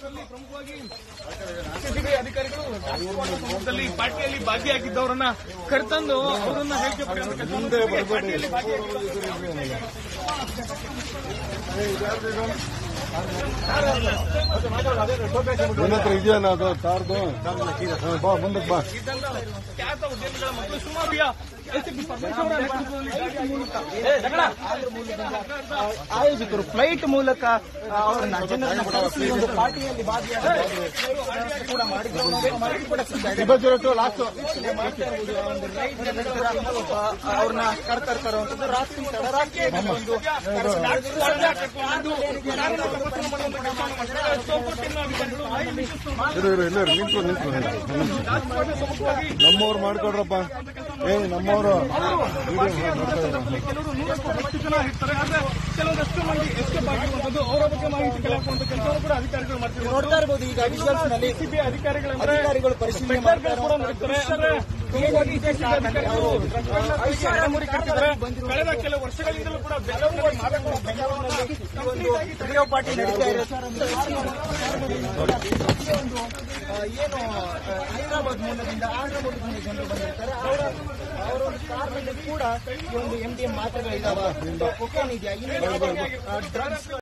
ಅದರಲ್ಲಿ ಪ್ರಮುಖವಾಗಿ ಸಿಸಿಬಿ ಅಧಿಕಾರಿಗಳು ಸಂದರ್ಭದಲ್ಲಿ ಪಾರ್ಟಿಯಲ್ಲಿ ಭಾಗಿಯಾಗಿದ್ದವರನ್ನ ಕರೆತಂದು ಅವರನ್ನ ಹೇಳಿಕೆ ಪಡೆಯುವಂತ ಕೆಲಸವನ್ನು ಪಾರ್ಟಿಯಲ್ಲಿ ಭಾಗಿಯಾಗಿದ್ದವರನ್ನ ನನ್ನ ಹತ್ರ ಇದೆಯಲ್ಲ ಅದು ಕಾರ್ದು ಹಾ, ಬಾ ಮುಂದಕ್ಕೆ ಬಾ ಇದ್ದಂತ ಖ್ಯಾತ ಉದ್ಯಮಿಗಳ ಮತ್ತು ಸುಮಾರು ಎಸ್ಪಿ ಪರಮೇಶ್ವರ ಅವರ ನೇತೃತ್ವದಲ್ಲಿ ಗಾಡಿ ಮೂಲಕ ಆಯೋಜಕರು ಫ್ಲೈಟ್ ಮೂಲಕ ಆ, ಅವರನ್ನ ಜನರನ್ನ ಕರೆಸಿ ಈ ಒಂದು ಪಾರ್ಟಿಯಲ್ಲಿ ಭಾಗಿಯಾಗಿ ಕೂಡ ಮಾಡಿದ್ರು ಅವ್ರು ಮಾಡಿ ಕೂಡ ಸಿದ್ಧ ಇದೆ. ಲಾಸ್ಟ್ ಮಾಡ್ತಾ ಇರುವುದು ಆ ಒಂದು ರೈಟ್ ನಂತರ ಆ, ಅವ್ರನ್ನ ಕರ್ತಾ ಇರುವಂತದ್ದು ರಾತ್ರಿ ತಡರಾತ್ರಿ ಒಂದು ಇರು ಇರು ಇಲ್ಲ ನಿಂತು ನಿಂತು ನಮ್ಮವ್ರು ಮಾಡ್ಕೊಡ್ರಪ್ಪ ಏ ನಮ್ಮವರು ಕೆಲವರು ನೂರಕ್ಕೂ ಹೆಚ್ಚು ಜನ ಇರ್ತಾರೆ ಆದ್ರೆ ಕೆಲವೊಂದಷ್ಟು ಮಂದಿ ಎಸ್ಕೇಪ್ ಆಗಿರುವಂತದ್ದು ಅವರ ಬಗ್ಗೆ ಮಾಹಿತಿ ಕಲೆ ಹಾಕುವಂತ ಕೆಲಸವನ್ನು ಕೂಡ ಅಧಿಕಾರಿಗಳು ಮಾಡ್ತಿದ್ದಾರೆ ನೋಡ್ತಾ ಇರಬಹುದು ಈಗ ವಿಜುವಲ್ಸ್ ನಲ್ಲಿ ಸಿಬಿ ಅಧಿಕಾರಿಗಳಂದ್ರೆ ಅಧಿಕಾರಿಗಳು ಪರಿಶೀಲನೆ ಮಾಡ್ತಾ ಕೂಡ ಮಾಡ್ತಾರೆ ಅಂದ್ರೆ ಪ್ರಮುಖವಾಗಿ CCB ಅಧಿಕಾರಿಗಳು ರಸ್ತೆಗಳಿಗೆ ಎಡೆಮುರಿ ಕಟ್ಟಿದ್ದಾರೆ ಕಳೆದ ಕೆಲವು ವರ್ಷಗಳಿಂದಲೂ ಕೂಡ ಬೆಂಗಳೂರಿನಲ್ಲಿ ಮಾದಕ ಒಂದು ವಿಡಿಯೋ ಪಾರ್ಟಿ ನಡೀತಾ ಇದೆ ಒಂದು ಆ, ಏನು ಆ, ಹೈದರಾಬಾದ್ ಮೂಲದಿಂದ ಹೈದರಾಬಾದ್ ಜನರು ಬಂದಿರ್ತಾರೆ ಅವರ ಅವರ ಒಂದು ಕಾರ್ನಲ್ಲಿ ಕೂಡ ಈ ಒಂದು ಎಂ ಡಿ ಎಂ ಮಾತ್ರೆಗಳಿದಾವ ಕೊಕೇನ್ ಇದೆಯಾ ಇನ್ನೇನು ಡ್ರಗ್ಸ್